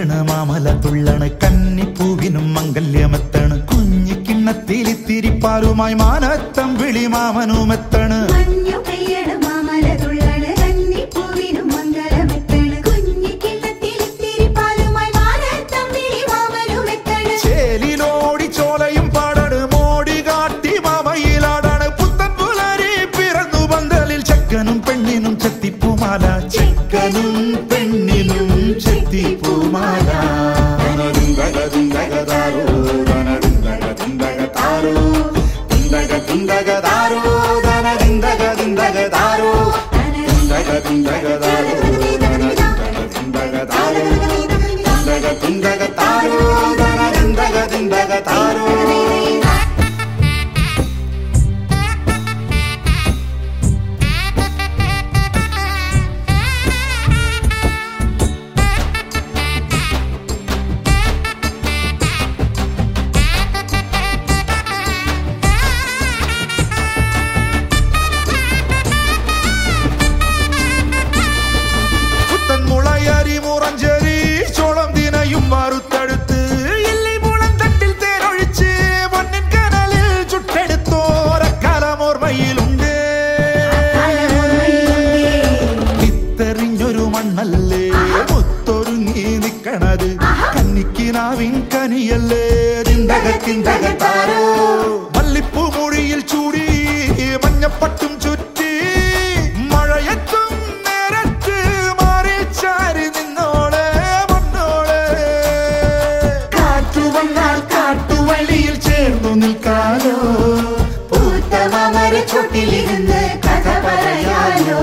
പെയ്യണ് മാമല തുള്ളണ് കന്നിപ്പൂവിനും മംഗല്യമെത്തണ് കുഞ്ഞി കിണ്ണത്തിരിത്തിരിപ്പാലുമായി മാനത്തം വിളി മാമനുമെത്തണ് മഞ്ഞു പെയ്യണ് മാമല തുള്ളണ് കന്നിപ്പൂവിനും മംഗലമെത്തണ് കുഞ്ഞിക്കിണ്ണത്തിലിത്തിരി പാലുമായി മാനത്തമ്പിളി മാമനുമെത്തണ് ചേലിലോടി ചോലയും പാടണ് മോടി കാട്ടി മാമയിലാടാണ് പുത്തൻ പുലരി പിറന്നു പന്തലിൽ ചെക്കനും പെണ്ണിനും ചെത്തിപ്പൂമാല ചെക്കനും പെണ്ണിനും ചെത്തിപ്പൂമാല ദിന്തക ദിന്തക താരോ ദിന്തക ദിന്തക താരോ ദന ദിന്തക ദിന്തക താരോ ദിന്തക ദിന്തക താരോ ദന ദിന്തക ദിന്തക താരോ ദിന്തക ദിന്തക താരോ ദന ദിന്തക ദിന്തക താരോ പുത്തൻ മുളയരി മുറഞ്ചേരി ചോളം ദിനയും വറുത്തെടുത്ത് ഇല്ലി മുളം തട്ടിൽ തേനൊഴിച്ച് പൊന്നിൻ കനലിൽ ചുട്ടെടുത്തോരക്കാലമോർമ്മയിലുണ്ട് ഇത്തെറിഞ്ഞൊരു മണ്ണല്ലേ മുത്തൊരുങ്ങി നിക്കണത് കന്നിക്കിനാവിൻ കനിയല്ലേ തിന്തകത്തിന്തകത്താരോ മല്ലിപ്പൂ മൊഴിയിൽ ചൂടി മഞ്ഞപ്പട്ടും ചുറ്റി മഴയത്തും നേരത്ത് മാറി ചാരി നിന്നോളെ മണ്ണോളെ കാറ്റു വന്നാൽ കാട്ടുവഴിയിൽ ചേർന്നു നിൽക്കാലോ പൂത്ത മാമര ചോട്ടിലിരുന്ന് കഥ പറയാലോ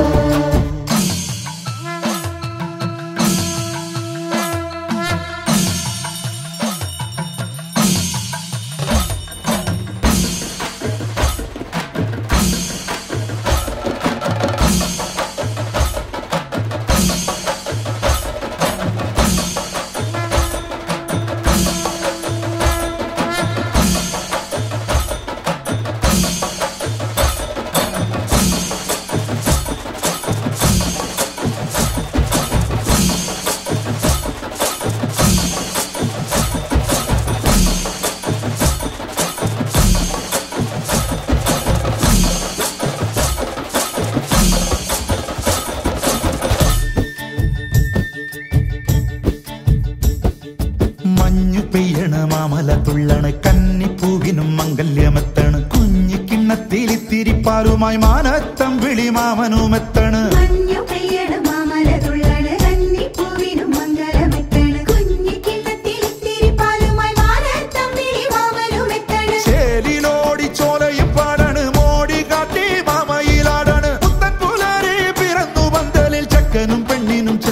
മഞ്ഞു പെയ്യണ മാമല തുള്ളണ് കന്നിപ്പൂവിനും മംഗല്യമെത്തണ് കുഞ്ഞി കിണ്ണത്തിരിത്തിരിപ്പാലുമായി മാനത്തം വിളി മാമനുമെത്തണ് മഞ്ഞു പെയ്യണ് മാമല തുള്ളണ് കന്നിപ്പൂവിനും മംഗലമെത്തണ് കുഞ്ഞിക്കിണ്ണത്തിലിത്തിരി പാലുമായി മാനത്തമ്പിളി മാമനുമെത്തണ് ചേലിലോടി ചോലയും പാടാണ് മോടി കാട്ടി മാമയിലാടാണ് പുത്തൻ പുലരി പിറന്നു പന്തലിൽ ചെക്കനും പെണ്ണിനും